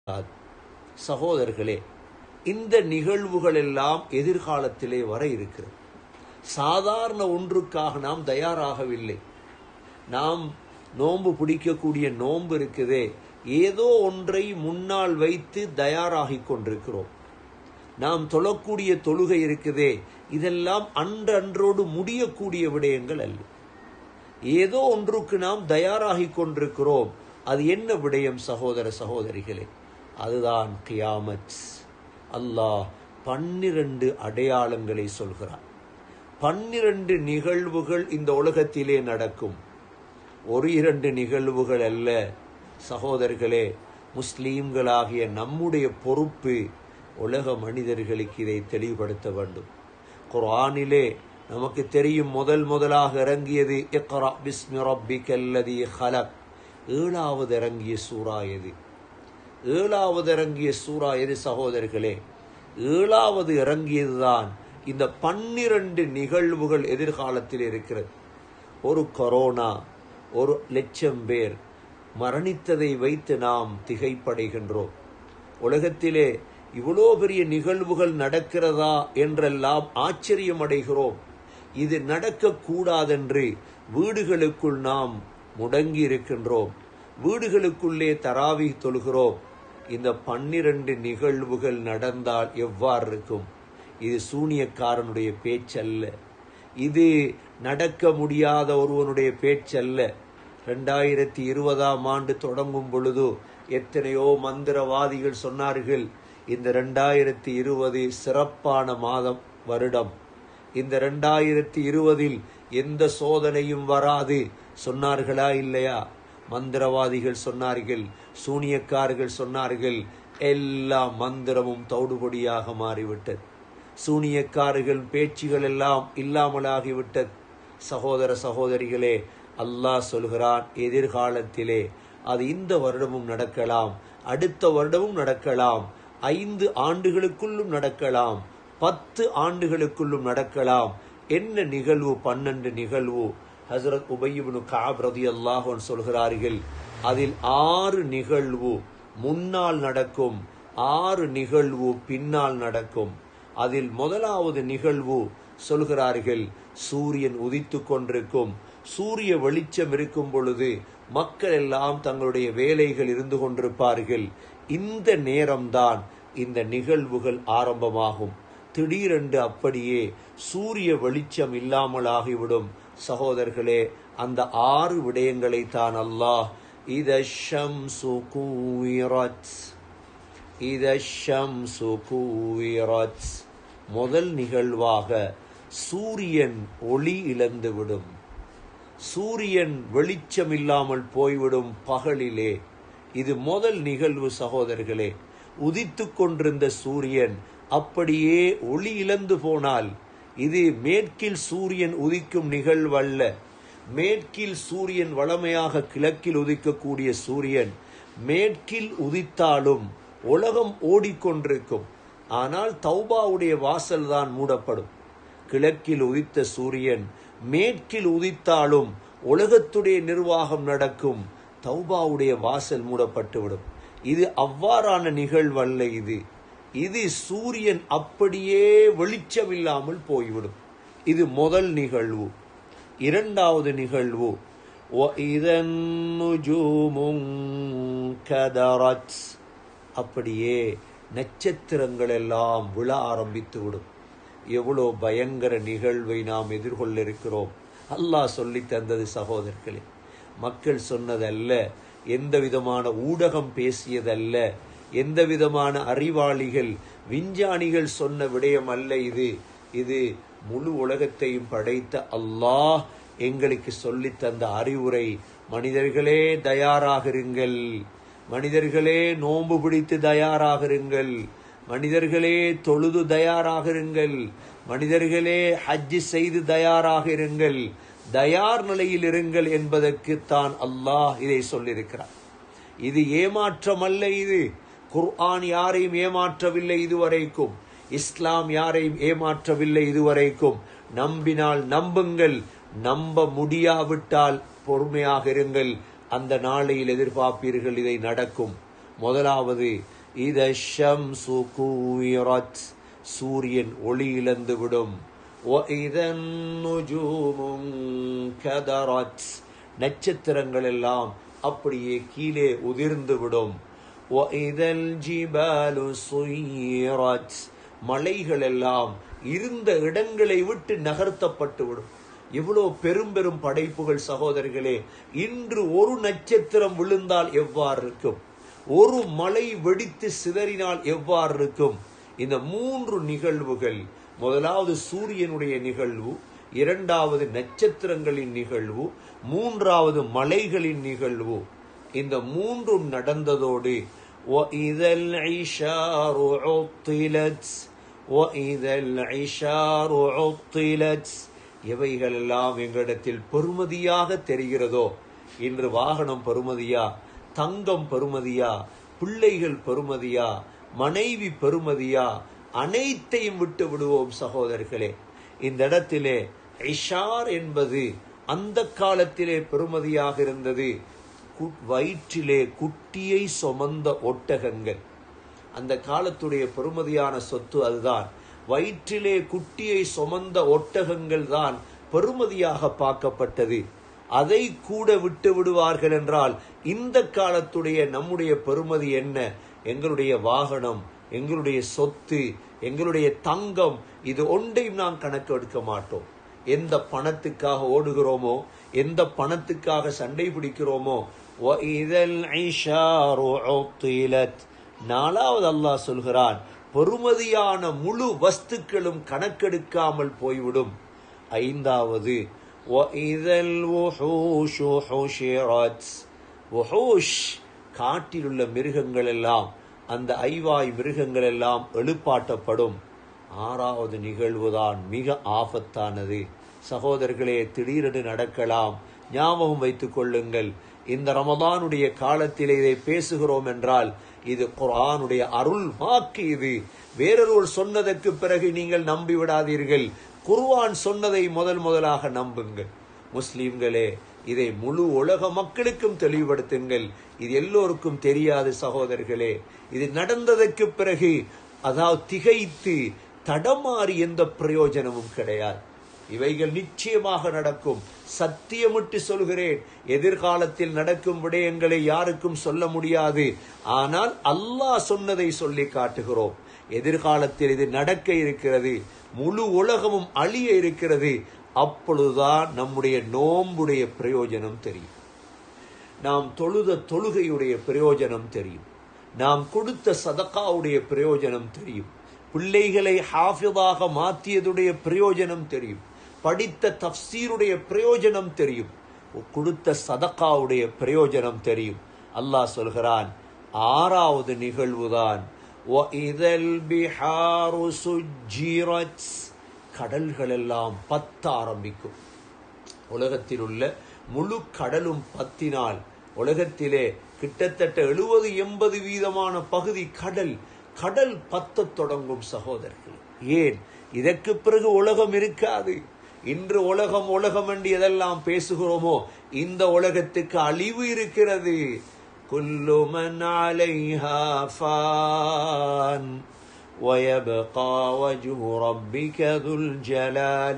சகோதரர்களே இந்த நிகழ்வுகள் எல்லாம் எதிர்காலத்திலே வர இருக்கிறது சாதாரண ஒன்றுக்காக நாம் தயாராகவில்லை நாம் நோன்பு பிடிக்கக்கூடிய நோன்பு இருக்குதே ஏதோ ஒன்றை முன்னால் வைத்து தயாராகிக் கொண்டிருக்கிறோம் நாம் தொழக்கூடிய தொழுகை இருக்குதே இதெல்லாம் அன்றன்றோடு முடியக்கூடிய விடயங்கள் அல்ல ஏதோ ஒன்றுக்கு நாம் தயாராகிக் கொண்டிருக்கிறோம் அது என்ன விடயம் சகோதர சகோதரிகளே அதுதான் கியாமத் அல்லாஹ் பன்னிரண்டு அடையாளங்களை சொல்கிறார் பன்னிரண்டு நிகழ்வுகள் இந்த உலகத்திலே நடக்கும் ஒரு இரண்டு நிகழ்வுகள் அல்ல சகோதரர்களே முஸ்லீம்களாகிய நம்முடைய பொறுப்பு உலக மனிதர்களுக்கு இதை தெளிவுபடுத்த வேண்டும் குர்ஆனிலே நமக்கு தெரியும் முதல் முதலாக இறங்கியது இக்ரா பிஸ்மி ரப்பிக்கல்லதி ஹலக் ஏழாவது இறங்கிய சூறா எது ஏழாவது இறங்கிய சூறா எது சகோதரர்களே ஏழாவது இறங்கியதுதான் இந்த பன்னிரண்டு நிகழ்வுகள் எதிர்காலத்தில் இருக்கிறது ஒரு கொரோனா ஒரு லட்சம் பேர் மரணித்ததை வைத்து நாம் திகைப்படைகின்றோம் உலகத்திலே இவ்வளோ பெரிய நிகழ்வுகள் நடக்கிறதா என்றெல்லாம் ஆச்சரியம் அடைகிறோம் இது நடக்கக்கூடாதென்று வீடுகளுக்குள் நாம் முடங்கி இருக்கின்றோம் வீடுகளுக்குள்ளே தராவி தொழுகிறோம் இந்த பன்னிரண்டு நிகழ்வுகள் நடந்தால் எவ்வாறு இருக்கும் இது சூனியக்காரனுடைய பேச்சல்ல இது நடக்க முடியாத ஒருவனுடைய பேச்சல்ல ரெண்டாயிரத்தி இருபதாம் ஆண்டு தொடங்கும் பொழுது எத்தனையோ மந்திரவாதிகள் சொன்னார்கள் இந்த ரெண்டாயிரத்தி இருபது சிறப்பான மாதம் வருடம் இந்த ரெண்டாயிரத்தி இருபதில் எந்த சோதனையும் வராது சொன்னார்களா இல்லையா மந்திரவாதிகள் சொன்னார்கள் சூனியக்காரர்கள் சொன்னார்கள் எல்லா மந்திரமும் தௌடுபடியாக மாறிவிட்டது சூனியக்காரர்கள் பேச்சுகள் எல்லாம் இல்லாமலாகிவிட்டது சகோதர சகோதரிகளே அல்லாஹ் சொல்கிறான் எதிர்காலத்திலே அது இந்த வருடமும் நடக்கலாம் அடுத்த வருடமும் நடக்கலாம் ஐந்து ஆண்டுகளுக்குள்ளும் நடக்கலாம் பத்து ஆண்டுகளுக்குள்ளும் நடக்கலாம் என்ன நிகழ்வு பன்னெண்டு நிகழ்வு ஹசரத் உபயிபுனு காப் ரதி அல்லாஹன் சொல்கிறார்கள் அதில் ஆறு நிகழ்வு முன்னால் நடக்கும் ஆறு நிகழ்வு பின்னால் நடக்கும் அதில் முதலாவது நிகழ்வு சொல்கிறார்கள் சூரியன் உதித்து கொண்டிருக்கும் சூரிய வெளிச்சம் இருக்கும் பொழுது மக்கள் எல்லாம் தங்களுடைய வேலைகள் இருந்து கொண்டிருப்பார்கள் இந்த நேரம்தான் இந்த நிகழ்வுகள் ஆரம்பமாகும் திடீரென்று அப்படியே சூரிய வெளிச்சம் இல்லாமலாகிவிடும் சகோதரர்களே அந்த ஆறு விடயங்களை தான் அல்லாஹ் இத ஷம்சு கூவிரத் இத ஷம்சு கூவிரத் முதல் நிகழ்வாக சூரியன் ஒளி இழந்துவிடும் சூரியன் வெளிச்சம் இல்லாமல் போய்விடும் பகலிலே இது முதல் நிகழ்வு சகோதரர்களே உதித்து கொண்டிருந்த சூரியன் அப்படியே ஒளி இழந்து போனால் இது மேற்கில் சூரியன் உதிக்கும் நிகழ்வல்ல மேற்கில் சூரியன் வளமையாக கிழக்கில் உதிக்கக்கூடிய சூரியன் மேற்கில் உதித்தாலும் உலகம் ஓடிக்கொண்டிருக்கும் ஆனால் தௌபாவுடைய வாசல் தான் மூடப்படும் கிழக்கில் உதித்த சூரியன் மேற்கில் உதித்தாலும் உலகத்துடைய நிர்வாகம் நடக்கும் தௌபாவுடைய வாசல் மூடப்பட்டுவிடும் இது அவ்வாறான நிகழ்வல்ல இது இது சூரியன் அப்படியே வெளிச்சமில்லாமல் போய்விடும் இது முதல் நிகழ்வு இரண்டாவது நிகழ்வு அப்படியே நட்சத்திரங்கள் எல்லாம் விழ ஆரம்பித்து விடும் எவ்வளோ பயங்கர நிகழ்வை நாம் எதிர்கொள்ள இருக்கிறோம் அல்லாஹ் சொல்லி தந்தது சகோதரர்களே மக்கள் சொன்னதல்ல எந்த விதமான ஊடகம் பேசியதல்ல எந்த விதமான அறிவாளிகள் விஞ்ஞானிகள் சொன்ன விடயம் அல்ல இது இது முழு உலகத்தையும் படைத்த அல்லாஹ் எங்களுக்கு சொல்லி தந்த அறிவுரை மனிதர்களே தயாராகிருங்கள் மனிதர்களே நோன்பு பிடித்து தயாராகிருங்கள் மனிதர்களே தொழுது தயாராகிருங்கள் மனிதர்களே ஹஜ்ஜி செய்து தயாராக இருங்கள் தயார் நிலையில் இருங்கள் என்பதற்கு தான் அல்லாஹ் இதை சொல்லியிருக்கிறார் இது ஏமாற்றம் அல்ல இது குர்ஆன் யாரையும் ஏமாற்றவில்லை இதுவரைக்கும் இஸ்லாம் யாரையும் ஏமாற்றவில்லை இதுவரைக்கும் நம்பினால் நம்புங்கள் நம்ப முடியாவிட்டால் பொறுமையாக இருங்கள் அந்த நாளையில் எதிர்பார்ப்பீர்கள் இதை நடக்கும் முதலாவது இத ஷம்சு கூவிரத் சூரியன் ஒளி இழந்து விடும் وَإِذَا النُّجُومُ انكَدَرَتْ நட்சத்திரங்கள் எல்லாம் அப்படியே கீழே உதிர்ந்து விடும் وَإِذَا الْجِبَالُ سُيِّرَتْ மலைகள் எல்லாம் இருந்த இடங்களை விட்டு நகர்த்தப்பட்டு விடும் எவ்வளவு பெரும் பெரும் படைப்புகள் சகோதரர்களே இன்று ஒரு நட்சத்திரம் விழுந்தால் எவ்வாறு இருக்கும் ஒரு மலை வெடித்து சிதறினால் எவ்வாறு இருக்கும் இந்த மூன்று நிகழ்வுகள் முதலாவது சூரியனுடைய நிகழ்வு இரண்டாவது நட்சத்திரங்களின் நிகழ்வு மூன்றாவது மலைகளின் நிகழ்வு இந்த மூன்றும் நடந்ததோடு وَإِذَا الْعِشَارُ عُطِّلَتْ وَإِذَا الْعِشَارُ عُطِّلَتْ எவைகளெல்லாம் எங்களிடத்தில் பெருமதியாக தெரிகிறதோ இன்று வாகனம் பெருமதியா தங்கம் பெருமதியா பிள்ளைகள் பெருமதியா மனைவி பெருமதியா அனைத்தையும் விட்டு விடுவோம் சகோதரர்களே இந்த இடத்திலே இஷார் என்பது அந்த காலத்திலே பெருமதியாக இருந்தது கு- வயிற்றிலே குட்டியை சுமந்த ஒட்டகங்கள் அந்த காலத்துடைய பெருமதியான சொத்து அதுதான் வயிற்றிலே குட்டியை சுமந்த ஒட்டகங்கள் தான் பெருமதியாக பார்க்கப்பட்டது அதை கூட விட்டு விடுவார்கள் என்றால் இந்த காலத்துடைய நம்முடைய பெருமதி என்ன எங்களுடைய வாகனம் எங்களுடைய சொத்து எங்களுடைய தங்கம் இது ஒன்றையும் நாம் கணக்கு எடுக்க மாட்டோம் எந்த பணத்துக்காக ஓடுகிறோமோ எந்த பணத்துக்காக சண்டை பிடிக்கிறோமோ وَإِذَا الْعِشَارُ عُطِّلَتْ நாலாவது அல்லாஹ் சொல்கிறான் பெருமதியான முழு வஸ்துக்களும் கணக்கெடுக்காமல் போய்விடும் ஐந்தாவது وَإِذَا الْوُحُوشُ حُشِرَتْ வஹூஷ் காட்டில் உள்ள மிருகங்கள் எல்லாம் அந்த ஐவாய் மிருகங்கள் எல்லாம் எழுப்பாட்டப்படும் ஆறாவது நிகழ்வுதான் மிக ஆபத்தானது சகோதரர்களே திடீரென்று நடக்கலாம் ஞாபகம் வைத்துக் கொள்ளுங்கள் இந்த ரமதானுடைய காலத்தில் இதை பேசுகிறோம் என்றால் இது குர்ஆனுடைய அருள் வாக்கு இது வேறொருவர் சொன்னதற்கு பிறகு நீங்கள் நம்பி விடாதீர்கள் குர்ஆன் சொன்னதை முதல் முதலாக நம்புங்கள் முஸ்லிம்களே இதை முழு உலக மக்களுக்கும் தெளிவுபடுத்துங்கள் இது எல்லோருக்கும் தெரியாது சகோதரர்களே இது நடந்ததற்கு பிறகு அதாவது திகைத்து தடமாறி எந்த பிரயோஜனமும் கிடையாது இவைகள் நிச்சயமாக நடக்கும் சத்தியமிட்டு சொல்கிறேன் எதிர்காலத்தில் நடக்கும் விடயங்களை யாருக்கும் சொல்ல முடியாது ஆனால் அல்லாஹ் சொன்னதை சொல்லி காட்டுகிறோம் எதிர்காலத்தில் இது நடக்க இருக்கிறது முழு உலகமும் அழிய இருக்கிறது அப்பொழுதுதான் நம்முடைய நோம்புடைய பிரயோஜனம் தெரியும் நாம் தொழுத தொழுகையுடைய பிரயோஜனம் தெரியும் நாம் கொடுத்த சதக்காவுடைய பிரயோஜனம் தெரியும் பிள்ளைகளை ஹாஃபிதாக மாற்றியதுடைய பிரயோஜனம் தெரியும் படித்த தப்சீருடைய பிரயோஜனம் தெரியும் கொடுத்த சதக்காவுடைய பிரயோஜனம் தெரியும் அல்லாஹ் சொல்கிறான் ஆறாவது நிகழ்வுதான் وَإِذَا الْبِحَارُ سُجِّرَتْ கடல்கள் எல்லாம் பத்த ஆரம்பிக்கும் உலகத்தில் உள்ள முழு கடலும் பத்தினால் உலகத்திலே கிட்டத்தட்ட எழுபது எண்பது வீதமான பகுதி கடல் கடல் பத்தத் தொடங்கும் சகோதரர்கள் ஏன் இதற்கு பிறகு உலகம் இருக்காது இன்று உலகம் உலகம் என்று எதெல்லாம் பேசுகிறோமோ இந்த உலகத்துக்கு அழிவு இருக்கிறது குல்லு மன் அலைஹா ஃபான் ويبقى وجه ربك ذو الجلال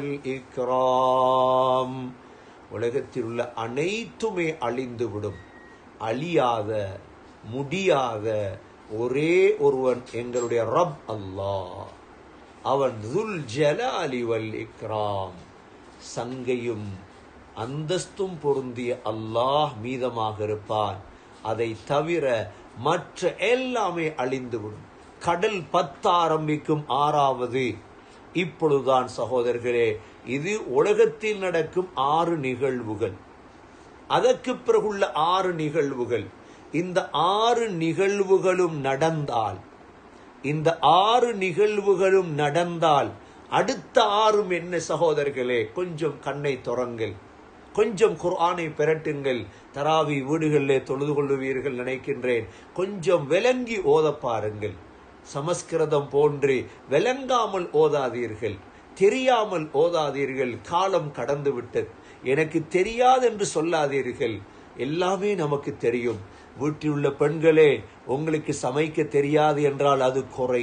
والإكرام உலகத்தில் உள்ள அனைத்துமே அழிந்துவிடும் அழியாத முடியாத ஒரே ஒருவன் எங்களுடைய ரப் அல்லாஹ் அவன் துல் ஜலாலி வல் இக்ராம் சங்கையும் அந்தஸ்தும் பொருந்திய அல்லாஹ் மீதமாக இருப்பான் அதை தவிர மற்ற எல்லாமே அழிந்துவிடும் கடல் பத்த ஆரம்பிக்கும் ஆறாவது இப்பொழுதுதான் சகோதரர்களே இது உலகத்தில் நடக்கும் ஆறு நிகழ்வுகள் அதற்கு பிறகுள்ள ஆறு நிகழ்வுகள் இந்த ஆறு நிகழ்வுகளும் நடந்தால் இந்த ஆறு நிகழ்வுகளும் நடந்தால் அடுத்த ஆறும் என்ன சகோதரர்களே கொஞ்சம் கண்ணை துறங்கள் கொஞ்சம் குர்ஆனை பிரட்டுங்கள் தராவி வீடுகளிலே தொழுது கொள்ளுவீர்கள் நினைக்கின்றேன் கொஞ்சம் விளங்கி ஓத பாருங்கள் சமஸ்கிருதம் போன்று விளங்காமல் ஓதாதீர்கள் தெரியாமல் ஓதாதீர்கள் காலம் கடந்து விட்டது எனக்கு தெரியாது என்று சொல்லாதீர்கள் எல்லாமே நமக்கு தெரியும் வீட்டில் உள்ள பெண்களே உங்களுக்கு சமைக்க தெரியாது என்றால் அது குறை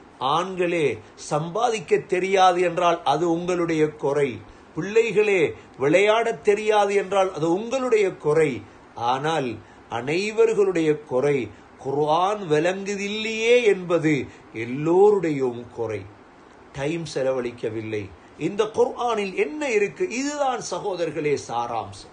ஆண்களே சம்பாதிக்க தெரியாது என்றால் அது உங்களுடைய குறை பிள்ளைகளே விளையாடத் தெரியாது என்றால் அது உங்களுடைய குறை ஆனால் அனைவர்களுடைய குறை குர்ஆன் விளங்குதில்லையே என்பது எல்லோருடையும் குறை டைம் செலவழிக்கவில்லை இந்த குர்ஆனில் என்ன இருக்கு இதுதான் சகோதரர்களே சாராம்சம்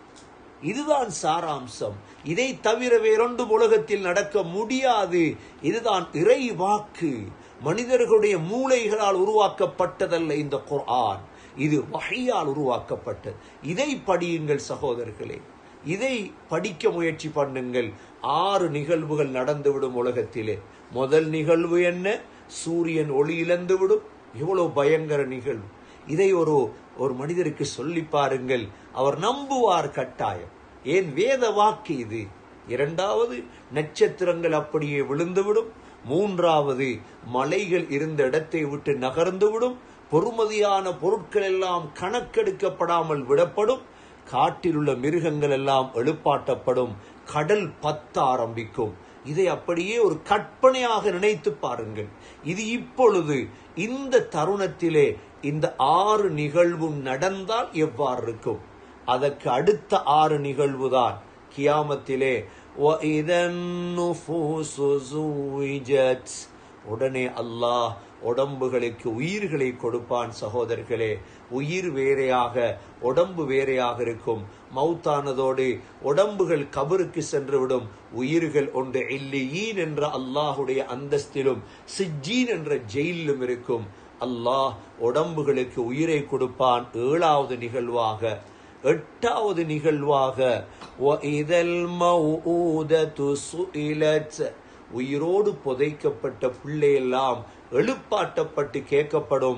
இதுதான் சாராம்சம் இதை தவிர வேறொன்று உலகத்தில் நடக்க முடியாது இதுதான் இறை வாக்கு மனிதர்களுடைய மூளைகளால் உருவாக்கப்பட்டதல்ல இந்த குர்ஆன் இது வகையால் உருவாக்கப்பட்டது இதை படியுங்கள் சகோதரர்களே இதை படிக்க முயற்சி பண்ணுங்கள் ஆறு நிகழ்வுகள் நடந்துவிடும் உலகத்திலே முதல் நிகழ்வு என்ன சூரியன் ஒளி இழந்து விடும் எவ்வளவு பயங்கர நிகழ்வு இதை ஒரு ஒரு மனிதருக்கு சொல்லி பாருங்கள் அவர் நம்புவார் கட்டாயம் ஏன் வேத வாக்கு இது இரண்டாவது நட்சத்திரங்கள் அப்படியே விழுந்துவிடும் மூன்றாவது மலைகள் இருந்த இடத்தை விட்டு நகர்ந்துவிடும் பொறுமதியான பொருட்கள் எல்லாம் கணக்கெடுக்கப்படாமல் விடப்படும் காட்டில் உள்ள மிருகங்கள் எல்லாம் எழுப்பாட்டப்படும் கடல் பத்த ஆரம்பிக்கும் இதை அப்படியே ஒரு கற்பனையாக நினைத்து பாருங்கள் இது இப்பொழுது இந்த தருணத்திலே இந்த ஆறு நிகழ்வும் நடந்தால் எவ்வாறு இருக்கும் அதற்கு அடுத்த ஆறு நிகழ்வுதான் கியாமத்திலே وَإِذَا النُّفُوسُ زُوِّجَتْ உடனே அல்லாஹ் உடம்புகளுக்கு உயிர்களை கொடுப்பான் சகோதரர்களே உயிர் வேறையாக உடம்பு வேறையாக இருக்கும் மௌத்தானதோடு உடம்புகள் கபருக்கு சென்றுவிடும் உயிர்கள் ஒன்று இல்லியீன் என்ற அல்லாஹுடைய அந்தஸ்திலும் சிஜ்ஜீன் என்ற ஜெயிலும் இருக்கும் அல்லாஹ் உடம்புகளுக்கு உயிரை கொடுப்பான் ஏழாவது நிகழ்வாக எட்டாவது நிகழ்வாக وَإِذَا الْمَوْءُودَةُ سُئِلَتْ உயிரோடு புதைக்கப்பட்ட பிள்ளையெல்லாம் எழுப்பாட்டப்பட்டு கேட்கப்படும்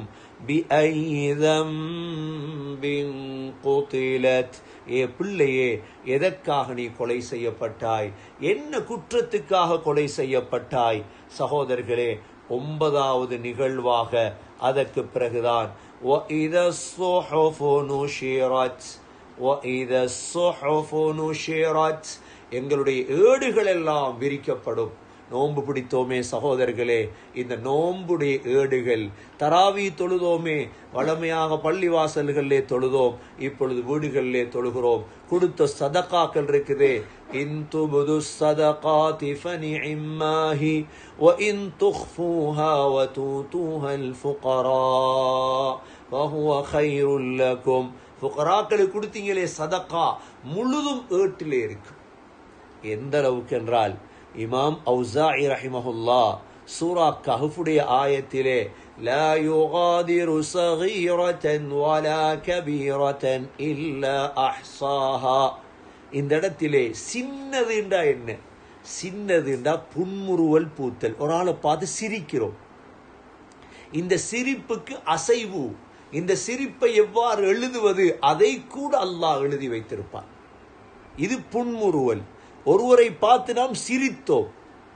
ஏ பிள்ளையே எதற்காக நீ கொலை செய்யப்பட்டாய் என்ன குற்றத்துக்காக கொலை செய்யப்பட்டாய் சகோதரர்களே ஒன்பதாவது நிகழ்வாக அதற்கு பிறகுதான் وَإِذَا الصُّحُفُ نُشِرَتْ وَإِذَا الصُّحُفُ نُشِرَتْ எங்களுடைய ஏடுகள் எல்லாம் விரிக்கப்படும் நோன்பு பிடித்தோமே சகோதரர்களே இந்த நோன்புடைய ஏடுகள் தராவி தொழுதோமே வளமையாக பள்ளி வாசல்களிலே தொழுதோம் இப்பொழுது வீடுகளிலே தொழுகிறோம் கொடுத்த சதகாக்கள் இருக்குதே இன் துபுது சதகாதி ஃபனிஇம்மாஹி وإن تخفوها وتؤتوها الفقراء فهو خير لكم ஃபுகராக்களுக்கு கொடுத்தீங்களே சதக்கா முழுதும் ஏட்டிலே இருக்கு எந்த அளவுக்கு என்றால் இமாம் அவுசாஇ ரஹிமஹுல்லா சூரா கஹஃபுடைய ஆயத்திலே لا يغادر صغيرة ولا كبيرة إلا أحصاها இந்த இடத்திலே சின்னதுண்டா என்ன சின்னதுண்டா புன்முறுவல் பூத்தல் ஒரு ஆளை பார்த்து சிரிக்கிறோம் இந்த சிரிப்புக்கு அசைவு இந்த சிரிப்பை எவ்வாறு எழுதுவது அதை கூட அல்லாஹ் எழுதி வைத்திருப்பார் இது புன்முறுவல் ஒருவரை பார்த்து நாம் சிரித்தோம்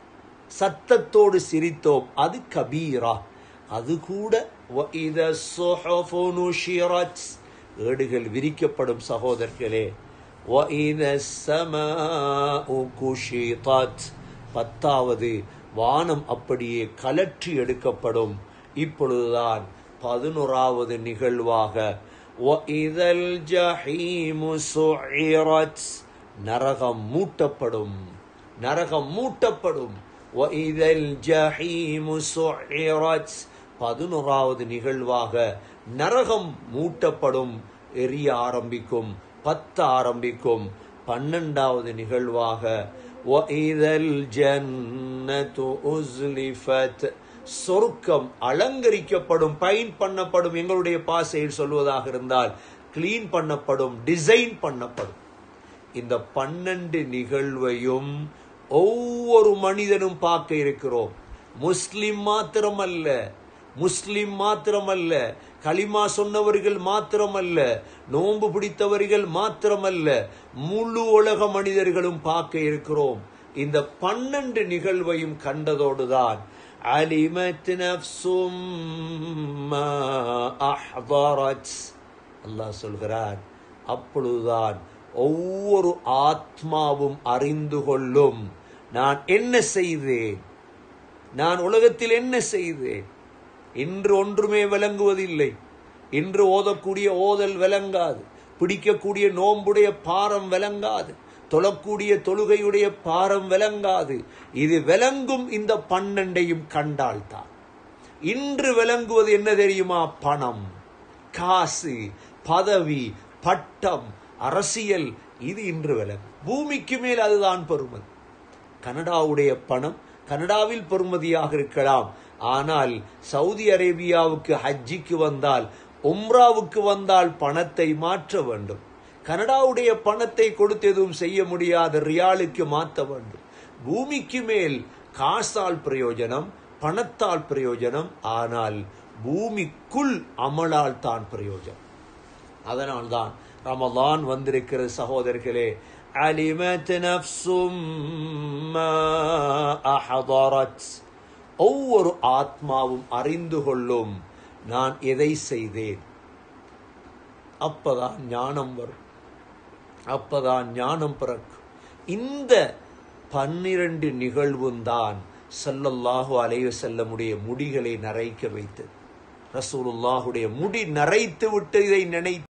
சத்தத்தோடு சிரித்தோம் அது கபீரா அது கூட وَإِذَا الصُّحُفُ نُشِرَتْ ஏடுகள் விரிக்கப்படும் சகோதரர்களே وَإِذَا السَّمَاءُ كُشِطَتْ பத்தாவது வானம் அப்படியே கலற்றி எடுக்கப்படும் இப்பொழுதுதான் பதினோராவது நிகழ்வாக وَإِذَا الْجَحِيمُ سُعِّرَتْ நரகம் மூட்டப்படும் நரகம் மூட்டப்படும் وَإِذَا الْجَحِيمُ سُعِّرَتْ பதினோராவது நிகழ்வாக நரகம் மூட்டப்படும் எரிய ஆரம்பிக்கும் பத்த ஆரம்பிக்கும் பன்னெண்டாவது நிகழ்வாக وَإِذَا الْجَنَّةُ أُزْلِفَتْ சொர்க்கம் அலங்கரிக்கப்படும் பைன் பண்ணப்படும் எங்களுடைய பாசையில் சொல்வதாக இருந்தால் கிளீன் பண்ணப்படும் டிசைன் பண்ணப்படும் இந்த பன்னெண்டு நிகழ்வையும் ஒவ்வொரு மனிதனும் பார்க்க இருக்கிறோம் முஸ்லிம் மாத்திரமல்ல முஸ்லிம் மாத்திரமல்ல களிமா சொன்னவர்கள் மாத்திரமல்ல நோன்பு பிடித்தவர்கள் மாத்திரமல்ல முழு உலக மனிதர்களும் பார்க்க இருக்கிறோம் இந்த பன்னெண்டு நிகழ்வையும் கண்டதோடுதான் அலிமத் நஃப்சும் மா அஹ்தரத் அல்லாஹ் சொல்கிறார் அப்பொழுதுதான் ஒவ்வொரு ஆத்மாவும் அறிந்து கொள்ளும் நான் என்ன செய்தேன் நான் உலகத்தில் என்ன செய்தேன் இன்று ஒன்றுமே விளங்குவதில்லை இன்று ஓதக்கூடிய ஓதல் விளங்காது பிடிக்கக்கூடிய நோம்புடைய பாரம் விளங்காது தொழக்கூடிய தொழுகையுடைய பாரம் விளங்காது இது விளங்கும் இந்த பன்னெண்டையும் கண்டால்தான் இன்று விளங்குவது என்ன தெரியுமா பணம் காசு பதவி பட்டம் அரசியல் இது இன்று விளங்கும் பூமிக்கு மேல் அதுதான் பெருமதி கனடாவுடைய பணம் கனடாவில் பெறுமதியாக இருக்கலாம் ஆனால் சவுதி அரேபியாவுக்கு ஹஜ்ஜிக்கு வந்தால் உம்ராவுக்கு வந்தால் பணத்தை மாற்ற வேண்டும் கனடாவுடைய பணத்தை கொடுத்து எதுவும் செய்ய முடியாத ரியாலுக்கு மாற்ற வேண்டும் பூமிக்கு மேல் காசால் பிரயோஜனம் பணத்தால் பிரயோஜனம் ஆனால் பூமிக்குள் அமலால் தான் பிரயோஜனம் அதனால்தான் ரமலான் வந்திருக்கிற சகோதரர்களே அலிமத் நஃப்சும் மா அஹதரத் ஒவ்வொரு ஆத்மாவும் அறிந்து கொள்ளும் நான் எதை செய்தேன் அப்பதான் ஞானம் வரும் அப்பதான் ஞானம் பிறக்கும் இந்த பன்னிரண்டு நிகழ்வும் தான் சல்லல்லாஹு அலைய செல்லமுடைய முடிகளை நரைக்க வைத்தது ரசூலுல்லாஹுடைய முடி நரைத்து விட்டு இதை நினை